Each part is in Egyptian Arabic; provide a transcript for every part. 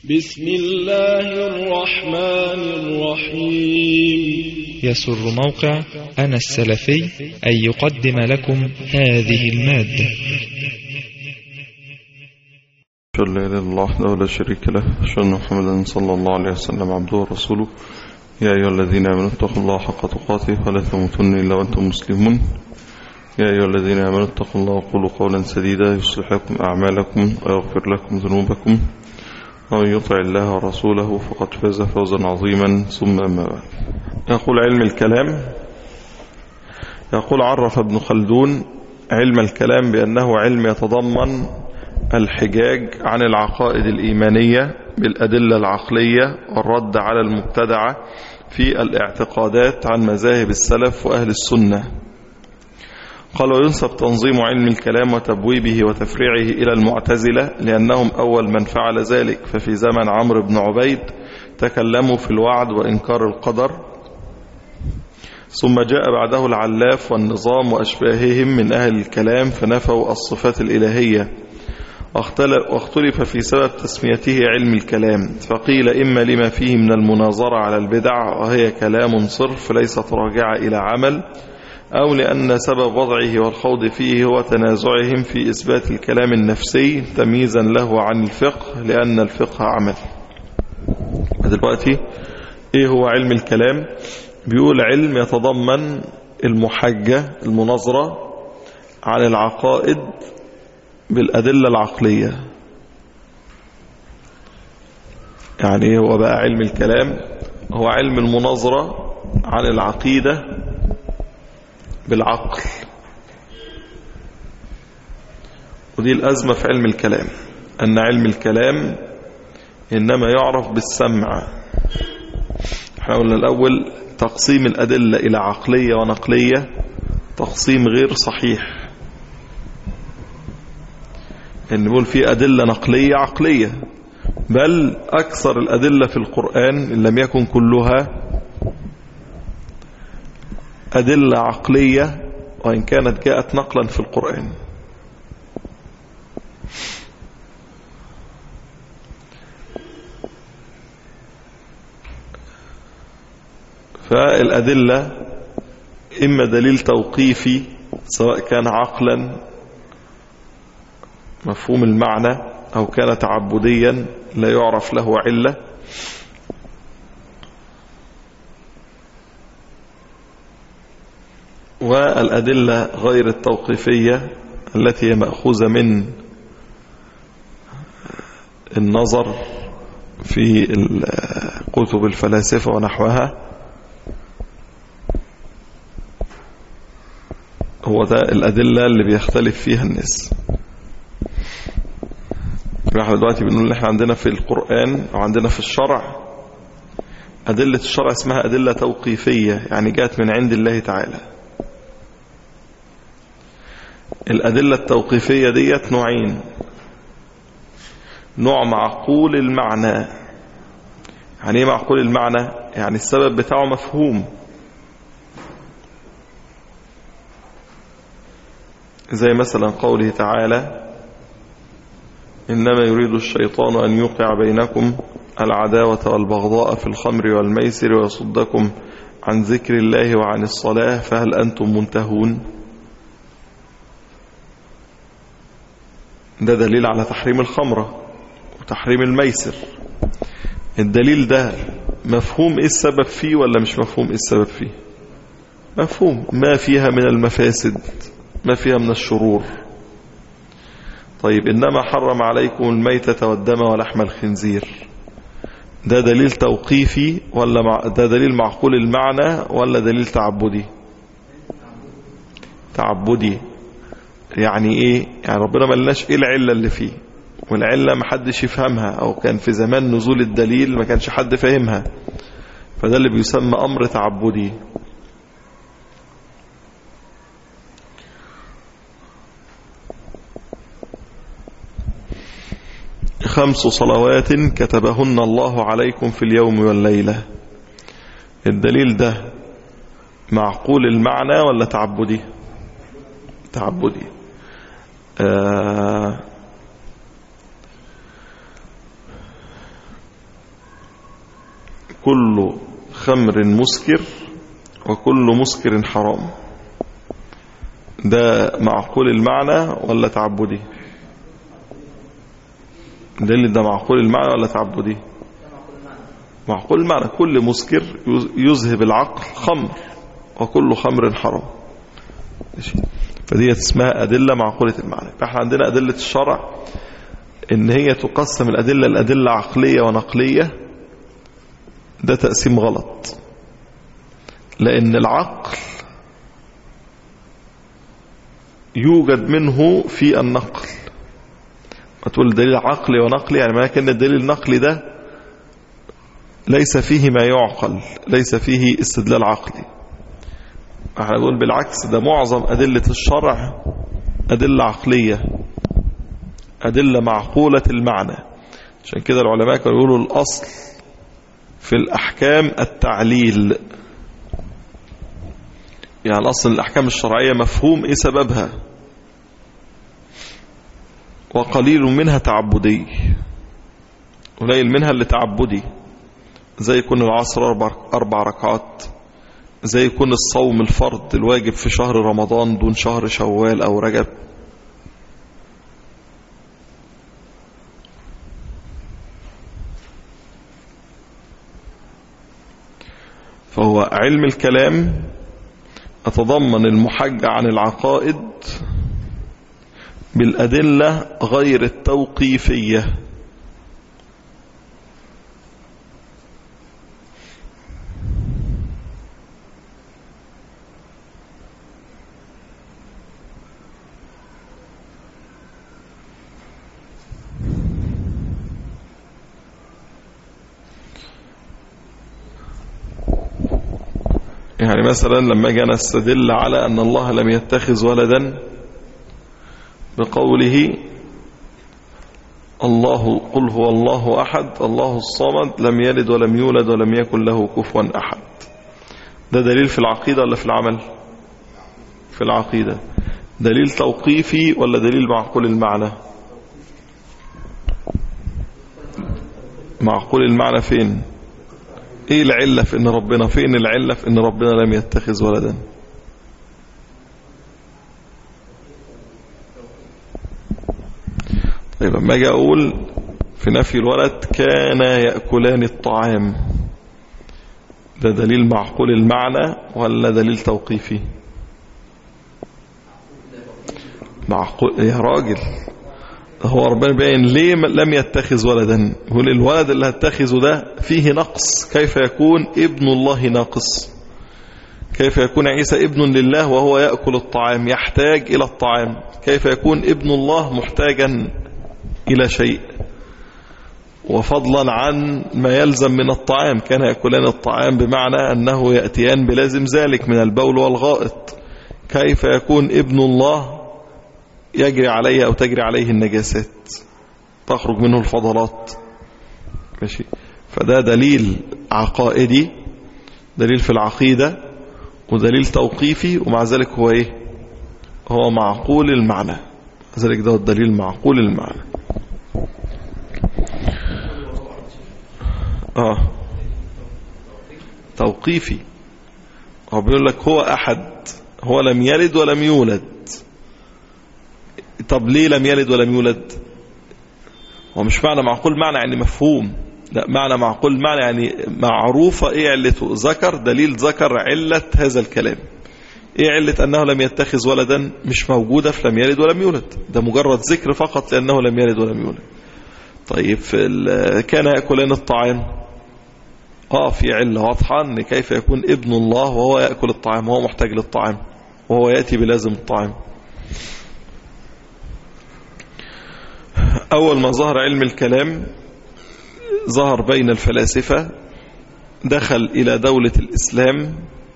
بسم الله الرحمن الرحيم يسر موقع أنا السلفي أن يقدم لكم هذه المادة أشهد أن لا إله إلا الله وحده لا شريك له أشهد أن محمدا صلى الله عليه وسلم عبده ورسوله يا أيها الذين آمنوا اتقوا الله حق تقاته ولا تموتن إلا وأنتم مسلمون يا أيها الذين آمنوا اتقوا الله وقولوا قولا سديدا يصلح لكم أعمالكم ويغفر لكم ذنوبكم ومن يطع الله ورسوله فقد فاز فوزا عظيما ثم أما بعد يقول علم الكلام يقول عرف ابن خلدون علم الكلام بأنه علم يتضمن الحجاج عن العقائد الإيمانية بالأدلة العقلية والرد على المبتدعة في الاعتقادات عن مذاهب السلف وأهل السنة قال وينسب تنظيم علم الكلام وتبويبه وتفريعه إلى المعتزلة لأنهم أول من فعل ذلك ففي زمن عمرو بن عبيد تكلموا في الوعد وإنكار القدر ثم جاء بعده العلاف والنظام وأشباههم من أهل الكلام فنفوا الصفات الإلهية واختلف في سبب تسميته علم الكلام فقيل إما لما فيه من المناظرة على البدع وهي كلام صرف ليست راجعة إلى عمل أو لأن سبب وضعه والخوض فيه هو تنازعهم في إثبات الكلام النفسي تمييزا له عن الفقه لأن الفقه عمل دلوقتي إيه هو علم الكلام بيقول علم يتضمن المحجة المناظرة عن العقائد بالأدلة العقلية يعني ايه هو بقى علم الكلام هو علم المناظرة عن العقيدة بالعقل ودي الأزمة في علم الكلام أن علم الكلام إنما يعرف بالسمع احنا قلنا الأول تقسيم الأدلة إلى عقلية ونقلية تقسيم غير صحيح ان نقول في أدلة نقلية عقلية بل أكثر الأدلة في القرآن إن لم يكن كلها أدلة عقلية وإن كانت جاءت نقلا في القرآن فالأدلة إما دليل توقيفي سواء كان عقلا مفهوم المعنى أو كان تعبديا لا يعرف له علة والأدلة غير التوقيفية التي هي مأخوذة من النظر في كتب الفلاسفة ونحوها هو ده الأدلة اللي بيختلف فيها الناس احنا دلوقتي بنقول ان احنا عندنا في القرآن او عندنا في الشرع أدلة الشرع اسمها أدلة توقيفية يعني جاءت من عند الله تعالى الأدلة التوقيفية ديت نوعين نوع معقول المعنى يعني ايه معقول المعنى يعني السبب بتاعه مفهوم زي مثلا قوله تعالى إنما يريد الشيطان أن يوقع بينكم العداوة والبغضاء في الخمر والميسر ويصدكم عن ذكر الله وعن الصلاة فهل أنتم منتهون ده دليل على تحريم الخمرة وتحريم الميسر الدليل ده مفهوم ايه السبب فيه ولا مش مفهوم ايه السبب فيه مفهوم ما فيها من المفاسد ما فيها من الشرور طيب إنما حرم عليكم الميتة والدم ولحم الخنزير ده دليل توقيفي ولا مع ده دليل معقول المعنى ولا دليل تعبدي تعبدي يعني ايه يعني ربنا ما لناش ايه العلة اللي فيه والعلة ما حدش يفهمها او كان في زمان نزول الدليل ما كانش حد فاهمها فده اللي بيسمى امر تعبدي خمس صلوات كتبهن الله عليكم في اليوم والليلة الدليل ده معقول المعنى ولا تعبدي تعبدي آه كل خمر مسكر وكل مسكر حرام ده معقول المعنى ولا تعبدي ده اللي ده معقول المعنى ولا تعبدي معقول المعنى كل مسكر يذهب العقل خمر وكل خمر حرام ماشي فدي اسمها أدلة معقولة المعنى احنا عندنا أدلة الشرع ان هي تقسم الأدلة الأدلة عقلية ونقلية ده تقسيم غلط لأن العقل يوجد منه في النقل ما تقول دليل عقلي ونقلي يعني ما كان الدليل النقلي ده ليس فيه ما يعقل ليس فيه استدلال عقلي احنا نقول بالعكس ده معظم أدلة الشرع أدلة عقلية أدلة معقولة المعنى عشان كده العلماء كانوا يقولوا الأصل في الأحكام التعليل يعني أصل الأحكام الشرعية مفهوم إيه سببها وقليل منها تعبدي قليل منها اللي تعبدي زي يكون العصر أربع, أربع ركعات زي يكون الصوم الفرض الواجب في شهر رمضان دون شهر شوال أو رجب فهو علم الكلام أتضمن المحج عن العقائد بالأدلة غير التوقيفية يعني مثلا لما اجي انا استدل على ان الله لم يتخذ ولدا بقوله الله قل هو الله احد الله الصمد لم يلد ولم يولد ولم يكن له كفوا احد ده دليل في العقيده ولا في العمل في العقيده دليل توقيفي ولا دليل معقول المعنى معقول المعنى فين ايه العلة في ان ربنا فين العلة في ان ربنا لم يتخذ ولدا طيب لما اجي اقول في نفي الولد كان يأكلان الطعام ده دليل معقول المعنى ولا دليل توقيفي معقول يا راجل هو ربنا باين ليه لم يتخذ ولدا يقول الولد اللي هتخذه ده فيه نقص كيف يكون ابن الله ناقص كيف يكون عيسى ابن لله وهو يأكل الطعام يحتاج إلى الطعام كيف يكون ابن الله محتاجا إلى شيء وفضلا عن ما يلزم من الطعام كان يأكلان الطعام بمعنى أنه يأتيان بلازم ذلك من البول والغائط كيف يكون ابن الله يجري عليه أو تجري عليه النجاسات تخرج منه الفضلات ماشي فده دليل عقائدي دليل في العقيدة ودليل توقيفي ومع ذلك هو ايه هو معقول المعنى ذلك ده الدليل معقول المعنى اه توقيفي هو بيقول لك هو احد هو لم يلد ولم يولد طب ليه لم يلد ولم يولد هو مش معنى معقول معنى يعني مفهوم لا معنى معقول معنى يعني معروفة ايه علته ذكر دليل ذكر علة هذا الكلام ايه علة انه لم يتخذ ولدا مش موجودة في لم يلد ولم يولد ده مجرد ذكر فقط لانه لم يلد ولم يولد طيب في كان يأكلان الطعام اه في علة واضحة ان كيف يكون ابن الله وهو يأكل الطعام وهو محتاج للطعام وهو يأتي بلازم الطعام أول ما ظهر علم الكلام ظهر بين الفلاسفة دخل إلى دولة الإسلام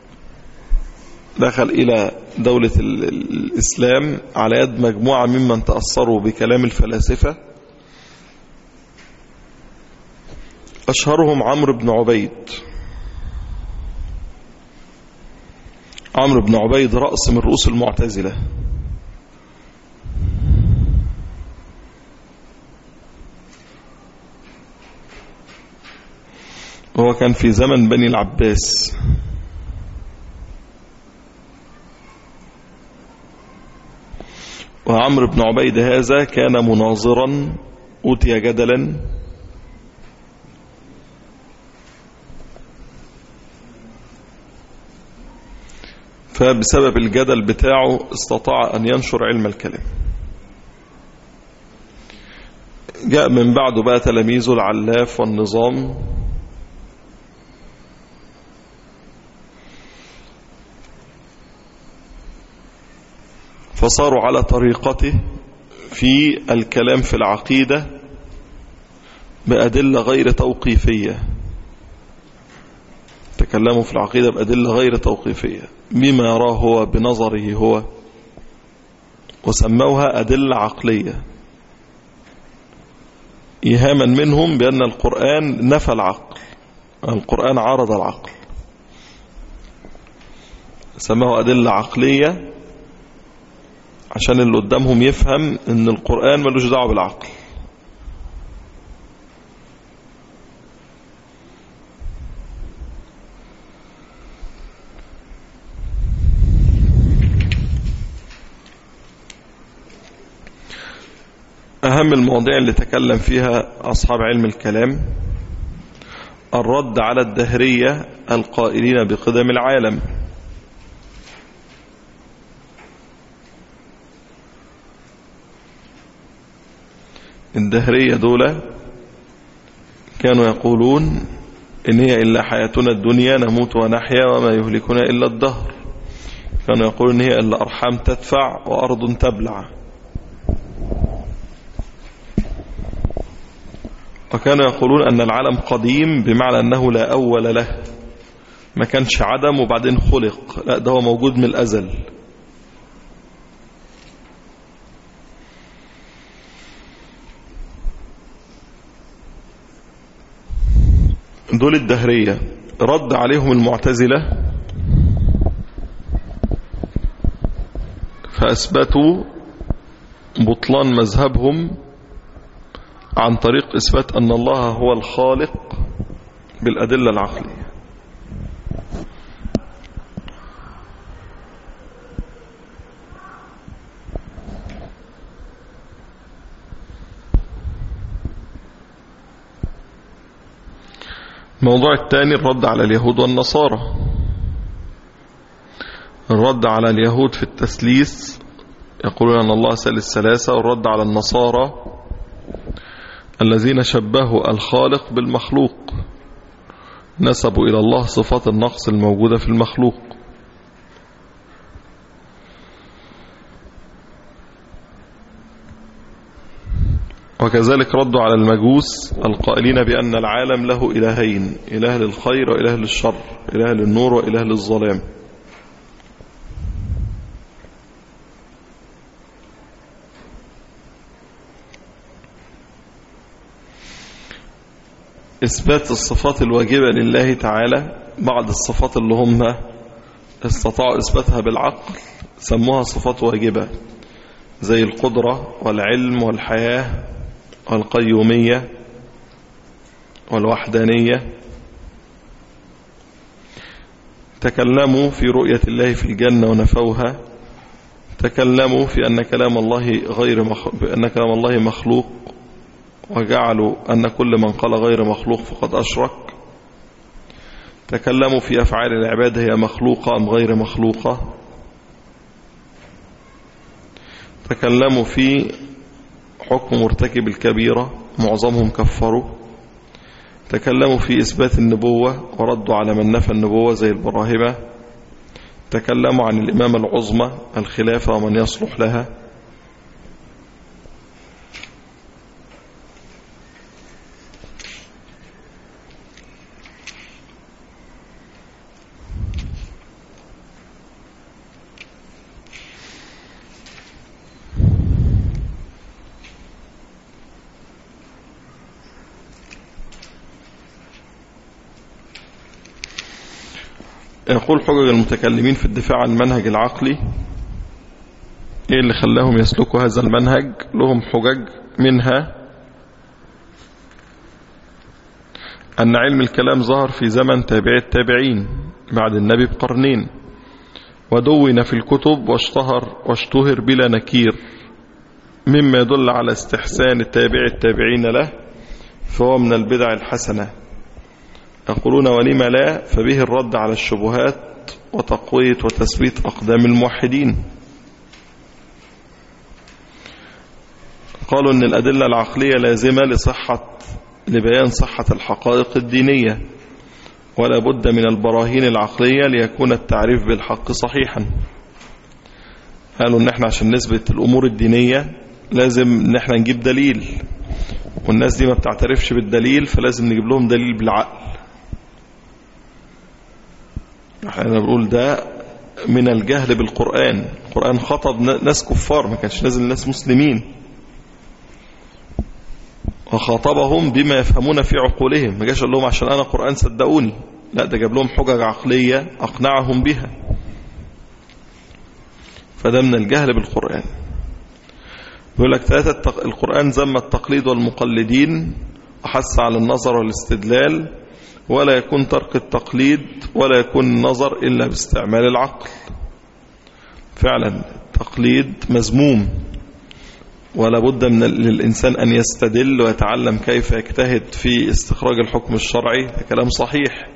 دخل إلى دولة الإسلام على يد مجموعة ممن تأثروا بكلام الفلاسفة أشهرهم عمرو بن عبيد عمرو بن عبيد رأس من رؤوس المعتزلة وهو كان في زمن بني العباس وعمرو بن عبيد هذا كان مناظرا أوتي جدلا فبسبب الجدل بتاعه استطاع أن ينشر علم الكلام جاء من بعده بقى تلاميذه العلاف والنظام فصاروا على طريقته في الكلام في العقيدة بأدلة غير توقيفية تكلموا في العقيدة بأدلة غير توقيفية بما يراه هو بنظره هو وسموها أدلة عقلية إيهاما منهم بأن القرآن نفى العقل القرآن عارض العقل سموه أدلة عقلية عشان اللي قدامهم يفهم ان القرآن ملوش دعوه بالعقل أهم المواضيع اللي تكلم فيها أصحاب علم الكلام الرد على الدهرية القائلين بقدم العالم الدهرية دول كانوا يقولون إن هي إلا حياتنا الدنيا نموت ونحيا وما يهلكنا إلا الدهر كانوا يقولون إن هي إلا أرحام تدفع وأرض تبلع وكانوا يقولون أن العالم قديم بمعنى أنه لا أول له ما كانش عدم وبعدين خلق لا ده هو موجود من الأزل دول الدهرية رد عليهم المعتزلة فأثبتوا بطلان مذهبهم عن طريق إثبات أن الله هو الخالق بالأدلة العقلية الموضوع الثاني الرد على اليهود والنصارى الرد على اليهود في التسليس يقولون أن الله ثالث ثلاثة والرد على النصارى الذين شبهوا الخالق بالمخلوق نسبوا إلى الله صفات النقص الموجودة في المخلوق وكذلك ردوا على المجوس القائلين بأن العالم له إلهين إله للخير وإله للشر إله للنور وإله للظلام إثبات الصفات الواجبة لله تعالى بعض الصفات اللي هم استطاعوا إثباتها بالعقل سموها صفات واجبة زي القدرة والعلم والحياة والقيومية والوحدانية تكلموا في رؤية الله في الجنة ونفوها تكلموا في أن كلام الله غير مخ... أن كلام الله مخلوق وجعلوا أن كل من قال غير مخلوق فقد أشرك تكلموا في أفعال العباد هي مخلوقة أم غير مخلوقة تكلموا في حكم مرتكب الكبيرة معظمهم كفروا تكلموا في إثبات النبوة وردوا على من نفى النبوة زي البراهمة تكلموا عن الإمامة العظمى الخلافة ومن يصلح لها يقول حجج المتكلمين في الدفاع عن المنهج العقلي ايه اللي خلاهم يسلكوا هذا المنهج لهم حجج منها أن علم الكلام ظهر في زمن تابع التابعين بعد النبي بقرنين ودون في الكتب واشتهر واشتهر بلا نكير مما يدل على استحسان التابع التابعين له فهو من البدع الحسنة يقولون ولم لا فبه الرد على الشبهات وتقوية وتثبيت أقدام الموحدين قالوا أن الأدلة العقلية لازمة لصحة لبيان صحة الحقائق الدينية ولا بد من البراهين العقلية ليكون التعريف بالحق صحيحا قالوا ان احنا عشان نثبت الامور الدينية لازم ان احنا نجيب دليل والناس دي ما بتعترفش بالدليل فلازم نجيب لهم دليل بالعقل احنا بنقول ده من الجهل بالقرآن القرآن خطب ناس كفار ما كانش نازل ناس مسلمين وخاطبهم بما يفهمون في عقولهم ما جاش قال لهم عشان أنا قرآن صدقوني لا ده جاب لهم حجج عقلية أقنعهم بها فده من الجهل بالقرآن يقول لك ثلاثة القرآن ذم التقليد والمقلدين وحث على النظر والاستدلال ولا يكون ترك التقليد ولا يكون النظر إلا باستعمال العقل فعلا تقليد مذموم ولا بد من للإنسان أن يستدل ويتعلم كيف يجتهد في استخراج الحكم الشرعي ده كلام صحيح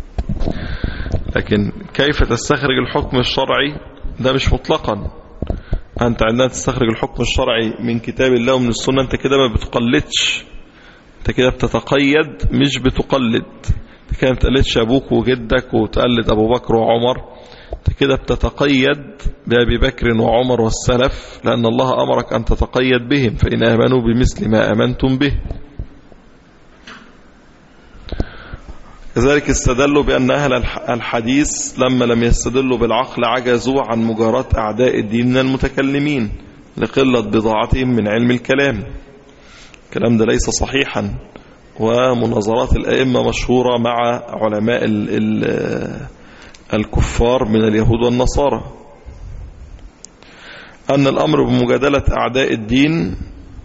لكن كيف تستخرج الحكم الشرعي ده مش مطلقا أنت عندما تستخرج الحكم الشرعي من كتاب الله ومن السنة أنت كده ما بتقلدش أنت كده بتتقيد مش بتقلد أنت كده ما بتقلدش أبوك وجدك وتقلد أبو بكر وعمر أنت كده بتتقيد بأبي بكر وعمر والسلف لأن الله أمرك أن تتقيد بهم فإن آمنوا بمثل ما آمنتم به كذلك استدلوا بأن أهل الحديث لما لم يستدلوا بالعقل عجزوا عن مجاراة أعداء الدين من المتكلمين لقلة بضاعتهم من علم الكلام الكلام ده ليس صحيحا ومناظرات الأئمة مشهورة مع علماء ال ال الكفار من اليهود والنصارى أن الأمر بمجادلة أعداء الدين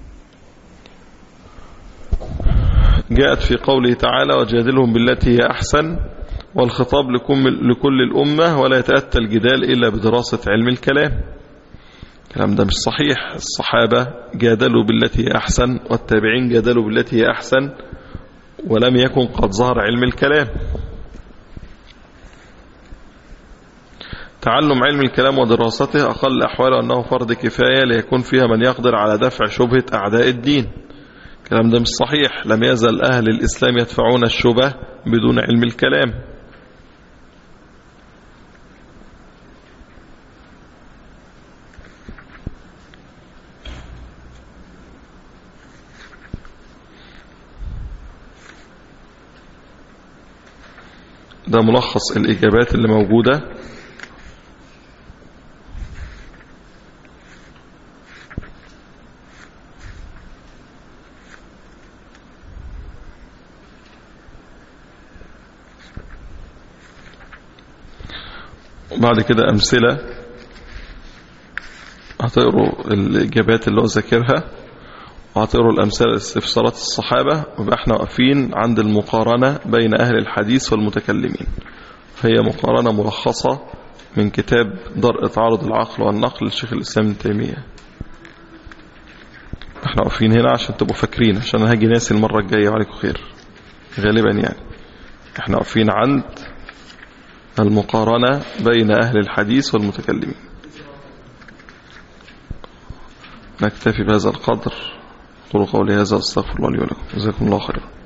جاءت في قوله تعالى وجادلهم بالتي هي أحسن والخطاب لكل الأمة ولا يتأتى الجدال إلا بدراسة علم الكلام الكلام ده مش صحيح الصحابة جادلوا بالتي هي أحسن والتابعين جادلوا بالتي هي أحسن ولم يكن قد ظهر علم الكلام تعلم علم الكلام ودراسته أقل أحواله أنه فرض كفاية ليكون فيها من يقدر على دفع شبهة أعداء الدين الكلام ده مش صحيح لم يزل أهل الإسلام يدفعون الشبه بدون علم الكلام ده ملخص الإجابات اللي موجودة بعد كده أمثلة هتقروا الإجابات اللي هو ذاكرها وهتقروا الأمثلة استفسارات الصحابة ويبقى احنا واقفين عند المقارنة بين أهل الحديث والمتكلمين فهي مقارنة ملخصة من كتاب درء تعارض العقل والنقل للشيخ الإسلام ابن تيمية احنا واقفين هنا عشان تبقوا فاكرين عشان هاجي ناسي المرة الجاية وعليكم خير غالبا يعني احنا واقفين عند المقارنة بين أهل الحديث والمتكلمين نكتفي بهذا القدر قولوا قولي هذا استغفر الله لي ولكم جزاكم الله خيرا